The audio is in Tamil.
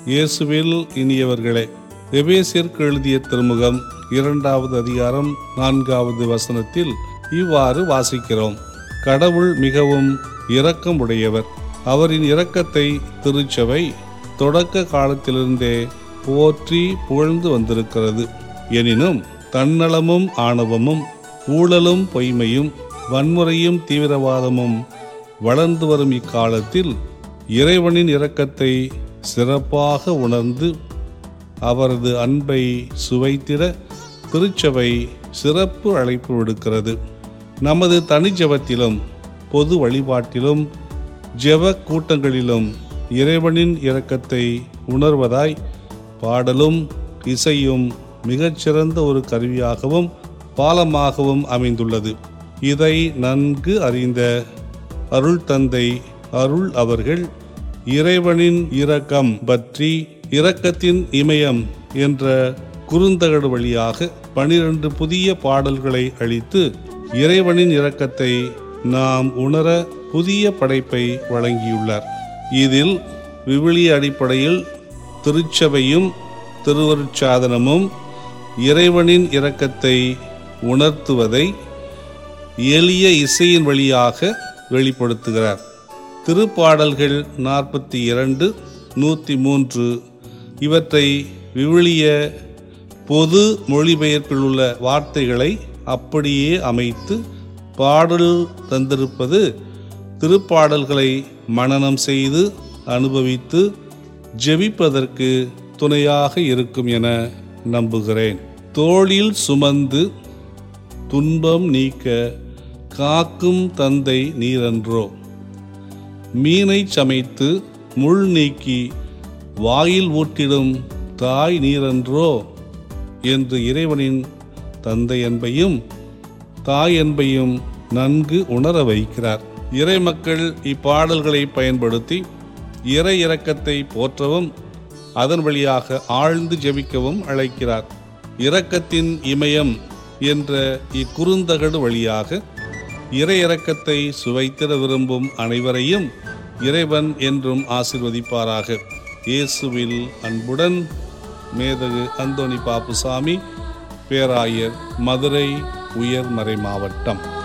இயேசுவில் இனியவர்களே எபேசியருக்கு எழுதிய திருமுகம் இரண்டாவது அதிகாரம் நான்காவது வசனத்தில் இவ்வாறு வாசிக்கிறோம் கடவுள் மிகவும் இரக்கம் உடையவர் அவரின் இரக்கத்தை திருச்சபை தொடக்க காலத்திலிருந்தே போற்றி புகழ்ந்து வந்திருக்கிறது எனினும் தன்னலமும் ஆணவமும் ஊழலும் பொய்மையும் வன்முறையும் தீவிரவாதமும் வளர்ந்து வரும் இக்காலத்தில் இறைவனின் இரக்கத்தை சிறப்பாக உணர்ந்து அவரது அன்பை சுவைத்திட திருச்சபை சிறப்பு அழைப்பு விடுக்கிறது நமது தனி ஜெபத்திலும் பொது வழிபாட்டிலும் ஜெப கூட்டங்களிலும் இறைவனின் இரக்கத்தை உணர்வதாய் பாடலும் இசையும் மிகச்சிறந்த ஒரு கருவியாகவும் பாலமாகவும் அமைந்துள்ளது இதை நன்கு அறிந்த அருள் தந்தை அருள் அவர்கள் இறைவனின் இரக்கம் பற்றி இரக்கத்தின் இமயம் என்ற குறுந்தகடு வழியாக பனிரெண்டு புதிய பாடல்களை அளித்து இறைவனின் இரக்கத்தை நாம் உணர புதிய படைப்பை வழங்கியுள்ளார் இதில் விவிலிய அடிப்படையில் திருச்சபையும் திருவருட்சாதனமும் இறைவனின் இரக்கத்தை உணர்த்துவதை எளிய இசையின் வழியாக வெளிப்படுத்துகிறார் திருப்பாடல்கள் நாற்பத்தி இரண்டு நூற்றி மூன்று இவற்றை விவிலிய பொது மொழிபெயர்ப்பில் உள்ள வார்த்தைகளை அப்படியே அமைத்து பாடல் தந்திருப்பது திருப்பாடல்களை மனனம் செய்து அனுபவித்து ஜெபிப்பதற்கு துணையாக இருக்கும் என நம்புகிறேன் தோளில் சுமந்து துன்பம் நீக்க காக்கும் தந்தை நீரன்றோ மீனை சமைத்து முள் நீக்கி வாயில் ஊட்டிடும் தாய் நீரன்றோ என்று இறைவனின் தந்தை என்பையும் தாய் என்பையும் நன்கு உணர வைக்கிறார் இறைமக்கள் இப்பாடல்களை பயன்படுத்தி இறை இரக்கத்தை போற்றவும் அதன் வழியாக ஆழ்ந்து ஜெபிக்கவும் அழைக்கிறார் இரக்கத்தின் இமயம் என்ற இக்குறுந்தகடு வழியாக இறை இரக்கத்தை சுவைத்திட விரும்பும் அனைவரையும் இறைவன் என்றும் ஆசிர்வதிப்பாராக இயேசுவில் அன்புடன் மேதகு அந்தோணி பாப்புசாமி பேராயர் மதுரை உயர்மறை மாவட்டம்